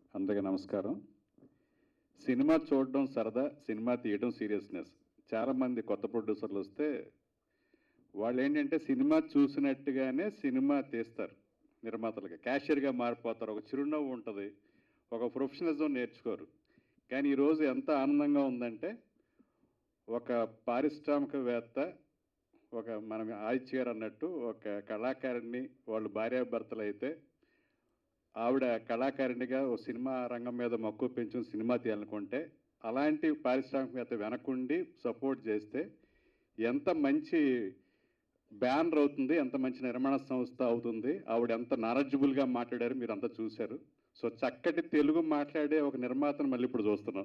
అందరికీ నమస్కారం సినిమా చూడడం సరదా సినిమా తీయడం సీరియస్నెస్ చాలామంది కొత్త ప్రొడ్యూసర్లు వస్తే వాళ్ళు ఏంటంటే సినిమా చూసినట్టుగానే సినిమా తీస్తారు నిర్మాతలుగా క్యాషియర్గా మారిపోతారు ఒక చిరునవ్వు ఉంటుంది ఒక ప్రొఫెషనలిజం నేర్చుకోరు కానీ ఈరోజు ఎంత ఆనందంగా ఉందంటే ఒక పారిశ్రామికవేత్త ఒక మనం ఆదిత్య గారు అన్నట్టు ఒక కళాకారుణ్ణి వాళ్ళు భార్యాభర్తలు అయితే ఆవిడ కళాకారిణిగా ఓ సినిమా రంగం మీద మక్కువ పెంచుకుని సినిమా తీయాలనుకుంటే అలాంటి పారిశ్రామికవేత్త వెనకుండి సపోర్ట్ చేస్తే ఎంత మంచి బ్యానర్ అవుతుంది ఎంత మంచి నిర్మాణ సంస్థ అవుతుంది ఆవిడ ఎంత నాలెడ్జబుల్గా మాట్లాడారు మీరు అంతా చూశారు సో చక్కటి తెలుగు మాట్లాడే ఒక నిర్మాతను మళ్ళీ ఇప్పుడు చూస్తున్నాం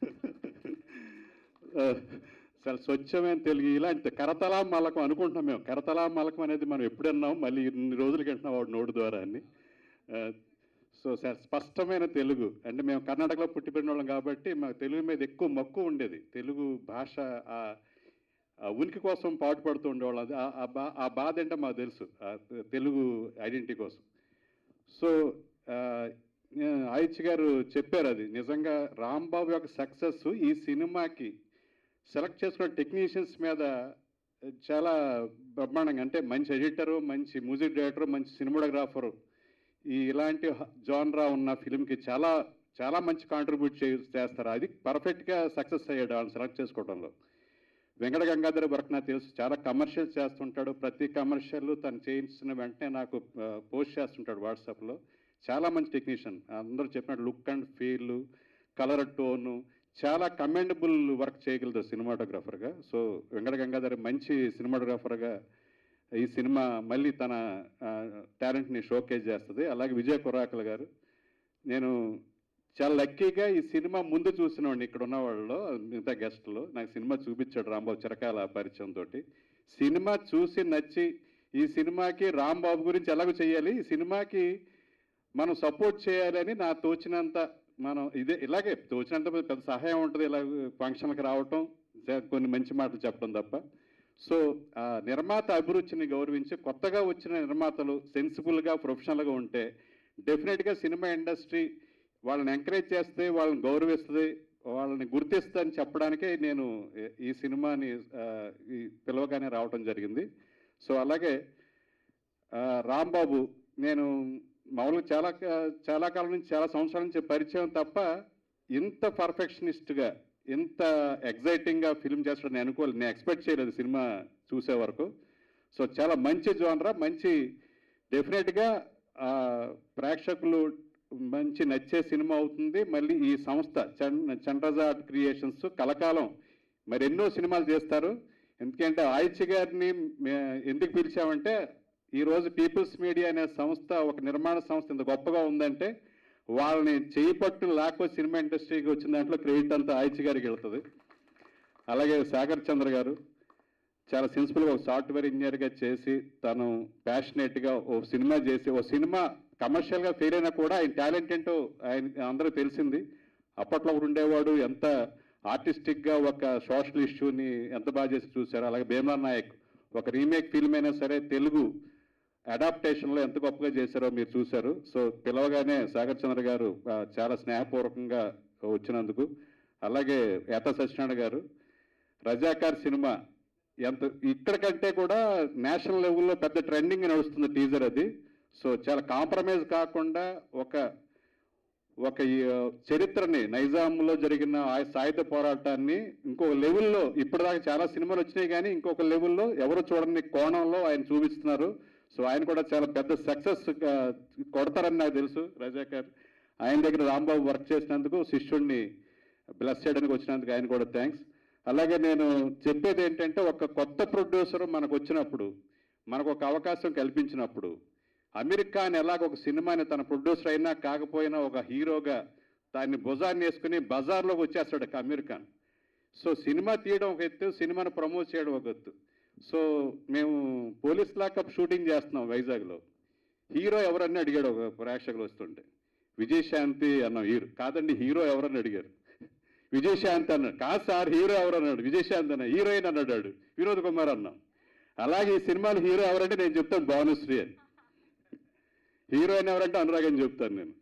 చాలా స్వచ్ఛమైన తెలుగు ఇలాంటి కరతలా మలకం అనుకుంటున్నాం మేము కరతలా మలకం అనేది మనం ఎప్పుడన్నాం మళ్ళీ ఇన్ని రోజులకి వింటున్నాం ఆవిడ నోటి ద్వారా అని ఆ, సో సార్ స్పష్టమైన తెలుగు అంటే మేము కర్ణాటకలో పుట్టిపెట్టిన వాళ్ళం కాబట్టి మాకు తెలుగు మీద ఎక్కువ మక్కువ ఉండేది తెలుగు భాష ఆ ఆ ఉనికి కోసం పాటుపడుతూ ఉండేవాళ్ళం అది ఆ- ఆ బా ఆ బాధ ఏంటో మాకు తెలుసు ఆ తె- తెలుగు ఐడెంటిటీ కోసం సో ఆ, నేను ఆయిచ్ గారు చెప్పారు అది నిజంగా రాంబాబు యొక్క సక్సెస్ ఈ సినిమాకి సెలెక్ట్ చేసుకున్న టెక్నీషియన్స్ మీద చాలా బ్రహ్మాండంగా అంటే మంచి ఎడిటరు మంచి మ్యూజిక్ డైరెక్టర్ మంచి సినిమాటోగ్రాఫరు ఈ ఇలాంటి జాన్రా ఉన్న ఫిల్మ్కి చాలా చాలా మంచి కాంట్రిబ్యూట్ చే చేస్తారు అది పర్ఫెక్ట్గా సక్సెస్ అయ్యాడు వాళ్ళని సెలెక్ట్ చేసుకోవడంలో వెంకట గంగాధర వర్క్ నాకు తెలుసు చాలా కమర్షియల్స్ చేస్తుంటాడు ప్రతి కమర్షియల్ తను చేయించిన వెంటనే నాకు పోస్ట్ చేస్తుంటాడు వాట్సాప్లో చాలా మంచి టెక్నీషియన్ అందరూ చెప్పినట్టు look and feel colour tone చాలా కమెండబుల్ వర్క్ చేయగలుగుతారు సినిమాటోగ్రాఫర్గా సో వెంకట గంగాధర్ మంచి సినిమాటోగ్రాఫర్గా ఈ సినిమా మళ్ళీ తన టాలెంట్ని షోకేజ్ చేస్తుంది అలాగే విజయ్ కురాకల్ గారు నేను చాలా లక్కీగా ఈ సినిమా ముందు చూసినవాడిని ఇక్కడ ఉన్న వాళ్ళలో మిగతా గెస్ట్లో నాకు సినిమా చూపించాడు రాంబాబు చిరకాల పరిచయం తోటి సినిమా చూసి నచ్చి ఈ సినిమాకి రాంబాబు గురించి ఎలాగో చేయాలి ఈ సినిమాకి మనం సపోర్ట్ చేయాలని నా తోచినంత మనం ఇదే ఇలాగే తోచినంత పెద్ద సహాయం ఉంటుంది ఇలా ఫంక్షన్కి రావటం జ- కొన్ని మంచి మాటలు చెప్పడం తప్ప సో ఆ నిర్మాత అభిరుచిని గౌరవించి కొత్తగా వచ్చిన నిర్మాతలు సెన్సిబుల్గా ప్రొఫెషనల్గా ఉంటే డెఫినెట్గా సినిమా ఇండస్ట్రీ వాళ్ళని ఎంకరేజ్ చేస్తే వాళ్ళని గౌరవిస్తుంది వాళ్ళని గుర్తిస్తుందని చెప్పడానికే నేను ఈ- ఈ సినిమాని ఆ, ఈ పిలవగానే రావటం జరిగింది సో అలాగే ఆ, రాంబాబు నేను మామూలుగా చాలా కా- చాలా కాలం నుంచి చాలా సంవత్సరాల నుంచి పరిచయం తప్ప ఇంత పర్ఫెక్షనిస్ట్గా ఇంత ఎగ్జైటింగ్గా ఫిల్మ్ చేస్తాడని నేను అనుకోలేదు నేను ఎక్స్పెక్ట్ చేయలేదు సినిమా చూసే వరకు సో చాలా మంచి జోనరా మంచి డెఫినెట్గా ఆ, ప్రేక్షకులు మంచి నచ్చే సినిమా అవుతుంది మళ్ళీ ఈ సంస్థ చన్ చండ్రజా ఆర్ట్ క్రియేషన్స్ కలకాలం మరి ఎన్నో సినిమాలు చేస్తారు ఎందుకంటే ఆయిత్య గారిని మే- ఎందుకు పిలిచామంటే ఈరోజు పీపుల్స్ మీడియా అనే సంస్థ ఒక నిర్మాణ సంస్థ ఇంత గొప్పగా ఉందంటే వాళ్ళని చేయి పట్టు లాక్కో సినిమా ఇండస్ట్రీకి వచ్చిన దాంట్లో క్రెడిట్ అంతా ఆయిత్య గారికి వెళ్తుంది అలాగే సాగర్ చంద్ర గారు చాలా సెన్సిబుల్గా ఒక సాఫ్ట్వేర్ ఇంజనీర్గా చేసి తను ప్యాషనేట్గా ఓ సినిమా చేసి ఓ సినిమా కమర్షియల్గా ఫెయిల్ అయినా కూడా ఆయన టాలెంట్ ఏంటో ఆయన అందరూ తెలిసింది అప్పట్లో ఒకడు ఉండేవాడు ఎంత ఆర్టిస్టిక్గా ఒక సోషల్ ఇష్యూని ఎంత బాగా చేసి చూశారు అలాగే భీమలా నాయక్ ఒక రీమేక్ ఫిల్మ్ అయినా సరే తెలుగు అడాప్టేషన్లో ఎంత గొప్పగా చేశారో మీరు చూశారు సో పిలవగానే సాగర్ చంద్ర గారు ఆ, చాలా స్నేహపూర్వకంగా వచ్చినందుకు అలాగే ఏత సత్యనారాయణ గారు రజాకార్ సినిమా ఎంత ఇక్కడ కంటే కూడా నేషనల్ లెవెల్లో పెద్ద ట్రెండింగ్ నడుస్తుంది టీజర్ అది సో చాలా కాంప్రమైజ్ కాకుండా ఒక ఒక ఈ, ఆ, చరిత్రని నైజాంలో జరిగిన ఆ సాయుధ పోరాటాన్ని ఇంకొక లెవెల్లో ఇప్పటిదాకా చాలా సినిమాలు వచ్చినాయి కానీ ఇంకొక లెవెల్లో ఎవరు చూడని కోణంలో ఆయన చూపిస్తున్నారు సో ఆయన కూడా చాలా పెద్ద సక్సెస్ కొడతారని నాకు తెలుసు రజాకర్ ఆయన దగ్గర రాంబాబు వర్క్ చేసినందుకు శిష్యుడిని బ్లెస్ చేయడానికి వచ్చినందుకు ఆయన కూడా థ్యాంక్స్ అలాగే నేను చెప్పేది ఏంటంటే ఒక కొత్త ప్రొడ్యూసర్ మనకు వచ్చినప్పుడు మనకు ఒక అవకాశం కల్పించినప్పుడు అమీర్ ఖాన్ ఎలాగ ఒక సినిమాని తన ప్రొడ్యూసర్ అయినా కాకపోయినా ఒక హీరోగా దాన్ని భుజాన్ని వేసుకుని బజార్లోకి వచ్చేస్తాడు అమీర్ ఖాన్ సో సినిమా తీయడం ఒక ఎత్తు సినిమాను ప్రమోట్ చేయడం ఒక ఎత్తు సో మేము పోలీస్ లాకప్ షూటింగ్ చేస్తున్నాం వైజాగ్లో హీరో ఎవరని అడిగాడు ఒక ప్రేక్షకులు వస్తుంటే విజయశాంతి అన్నాం హీరో కాదండి హీరో ఎవరని అడిగారు విజయశాంతి అన్నాడు కాదు సార్ హీరో ఎవరు అన్నాడు విజయశాంతి అన్న హీరోయిన్ అన్నాడు వినోద్ కుమార్ అన్నాం అలాగే ఈ సినిమాలో హీరో ఎవరంటే నేను చెప్తాను భానుశ్రీ అని హీరోయిన్ ఎవరంటే అనురాగ్ అని చెప్తాను నేను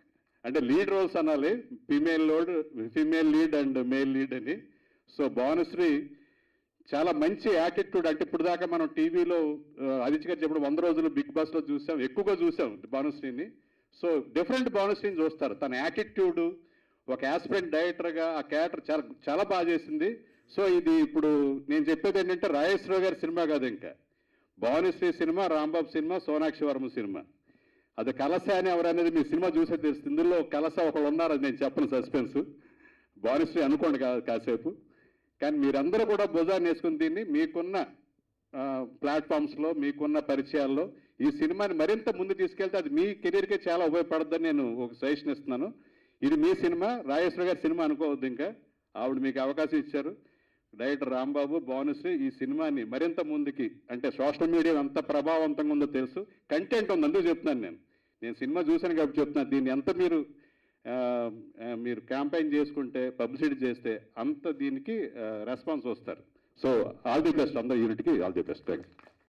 అంటే లీడ్ రోల్స్ అనాలి female lead female lead and male lead అని సో భానుశ్రీ చాలా మంచి యాటిట్యూడ్ అంటే ఇప్పుడు దాకా మనం టీవీలో ఆదిత్య గారు చెప్పిన వంద రోజులు బిగ్ బాస్లో చూసాం ఎక్కువగా చూసాం భానుశ్రీని సో డిఫరెంట్ భానుశ్రీని చూస్తారు తన యాటిట్యూడ్ ఒక యాస్పిరెంట్ డైరెక్టర్గా ఆ క్యారెక్టర్ చాలా చాలా బాగా చేసింది సో ఇది ఇప్పుడు నేను చెప్పేది ఏంటంటే రాజేశ్వరరావు గారి సినిమా కాదు ఇంకా Bhanushree cinema Rambabu cinema Sonakshi Varma cinema అది కలస అని ఎవరు అనేది మీ సినిమా చూసే తెలుస్తుంది ఇందులో కలస ఒకళ్ళు ఉన్నారు అది నేను చెప్పను సస్పెన్స్ భానుశ్రీ అనుకోండి కా కాసేపు కానీ మీరందరూ కూడా భుజాన్ని వేసుకుని దీన్ని మీకున్న ప్లాట్ఫామ్స్లో మీకున్న పరిచయాల్లో ఈ సినిమాని మరింత ముందు తీసుకెళ్తే అది మీ కెరీర్కే చాలా ఉపయోగపడుతుందని నేను ఒక సజెషన్ ఇస్తున్నాను ఇది మీ సినిమా రాజేశ్వర గారి సినిమా అనుకోవద్దు ఇంకా ఆవిడ మీకు అవకాశం ఇచ్చారు డైరెక్టర్ రాంబాబు భానుశ్రీ ఈ సినిమాని మరింత ముందుకి అంటే సోషల్ మీడియా ఎంత ప్రభావవంతంగా ఉందో తెలుసు కంటెంట్ ఉంది అందుకు చెప్తున్నాను నేను నేను సినిమా చూశాను కాబట్టి చెప్తున్నాను దీన్ని ఎంత మీరు ఆ, ఆ, మీరు క్యాంపెయిన్ చేసుకుంటే పబ్లిసిటీ చేస్తే అంత దీనికి రెస్పాన్స్ వస్తారు సో ఆల్ ది బెస్ట్ అందరు యూనిట్కి ఆల్ ది బెస్ట్ థ్యాంక్